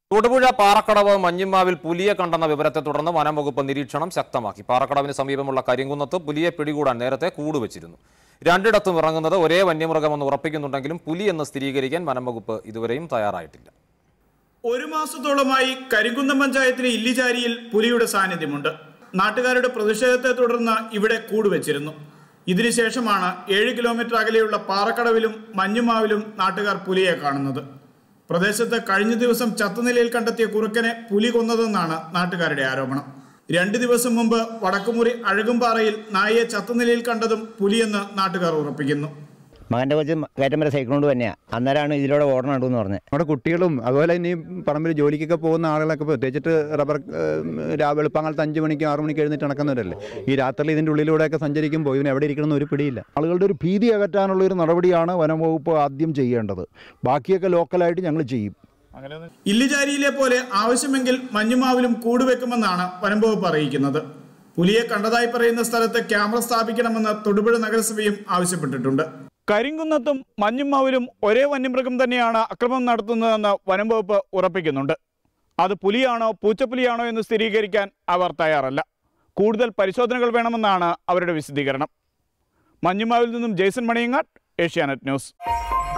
തൊടുപുഴ പാറക്കടവ് മഞ്ഞിമാവിൽ പുലിയെ കണ്ടെന്ന വിവരത്തെ തുടർന്ന് വനംവകുപ്പ് നിരീക്ഷണം ശക്തമാക്കി പാറക്കടവിന് സമീപമുള്ള കരിങ്കുന്നത്ത് പുലിയെ പിടികൂടാൻ നേരത്തെ കൂടുവച്ചിരുന്നു രണ്ടിടത്തും ഇറങ്ങുന്നത് ഒരേ വന്യമൃഗമെന്ന് ഉറപ്പിക്കുന്നുണ്ടെങ്കിലും പുലിയെന്ന് സ്ഥിരീകരിക്കാൻ വനംവകുപ്പ് ഇതുവരെയും തയ്യാറായിട്ടില്ല ഒരു മാസത്തോളമായി കരിങ്കുന്നം പഞ്ചായത്തിലെ ഇല്ലിചാരിയിൽ പുലിയുടെ സാന്നിധ്യമുണ്ട് നാട്ടുകാരുടെ പ്രതിഷേധത്തെ തുടർന്ന് ഇവിടെ കൂടുവച്ചിരുന്നു ഇതിനുശേഷമാണ് ഏഴ് കിലോമീറ്റർ അകലെയുള്ള പാറക്കടവിലും മഞ്ഞുമാവിലും നാട്ടുകാർ പുലിയെ കാണുന്നത് പ്രദേശത്ത് കഴിഞ്ഞ ദിവസം ചത്തുനിലയിൽ കണ്ടെത്തിയ കുറുക്കനെ പുലി കൊന്നതെന്നാണ് നാട്ടുകാരുടെ ആരോപണം രണ്ടു ദിവസം മുമ്പ് വടക്കുമുറി അഴകുംപാറയിൽ നായയെ ചത്തുനിലയിൽ കണ്ടതും പുലിയെന്ന് നാട്ടുകാർ ഉറപ്പിക്കുന്നു മകൻ്റെ കൊച്ച് കയറ്റം വരെ സൈക്കിൾ കൊണ്ട് തന്നെയാണ് അന്നേരമാണ് ഇതിലൂടെ ഓടണം എന്ന് പറഞ്ഞത് നമ്മുടെ കുട്ടികളും അതുപോലെ ഇനി പറമ്പിൽ ജോലിക്കൊക്കെ പോകുന്ന ആളുകളൊക്കെ പ്രത്യേകിച്ചിട്ട് റബ്ബർ ഏഹ്, രാവിലെ വെളുപ്പാങ്കാലത്ത് അഞ്ച് മണിക്ക് ആറ് മണിക്ക് എഴുന്നേറ്റ് നടക്കുന്നവരല്ലേ ഈ രാത്രിയിൽ ഇതിൻ്റെ ഉള്ളിലൂടെയൊക്കെ സഞ്ചരിക്കുമ്പോൾ ഇവൻ എവിടെ ഇരിക്കണമെന്ന് ഒരു പിടിയില്ല ആളുകളുടെ ഒരു ഭീതി അകറ്റാനുള്ള ഒരു നടപടിയാണ് വനംവകുപ്പ് ആദ്യം ചെയ്യേണ്ടത് ബാക്കിയൊക്കെ ലോക്കലായിട്ട് ഞങ്ങൾ ചെയ്യും ഇല്ലിചാരിയിലെ പോലെ ആവശ്യമെങ്കിൽ മഞ്ഞുമാവിലും കൂടുവെക്കുമെന്നാണ് വനംവകുപ്പ് അറിയിക്കുന്നത് പുലിയെ കണ്ടതായി പറയുന്ന സ്ഥലത്ത് ക്യാമറ സ്ഥാപിക്കണമെന്ന് തൊടുപുഴ നഗരസഭയും ആവശ്യപ്പെട്ടിട്ടുണ്ട് കരിങ്കുന്നത്തും മഞ്ഞുമാവിലും ഒരേ വന്യമൃഗം തന്നെയാണ് അക്രമം നടത്തുന്നതെന്ന് വനം വകുപ്പ് ഉറപ്പിക്കുന്നുണ്ട് അത് പുലിയാണോ പൂച്ചപ്പുലിയാണോ എന്ന് സ്ഥിരീകരിക്കാൻ അവർ തയ്യാറല്ല കൂടുതൽ പരിശോധനകൾ വേണമെന്നാണ് അവരുടെ വിശദീകരണം മഞ്ഞുമാവിൽ നിന്നും ജെയ്സൺ മണിയങ്ങാട് ഏഷ്യാനെറ്റ് ന്യൂസ്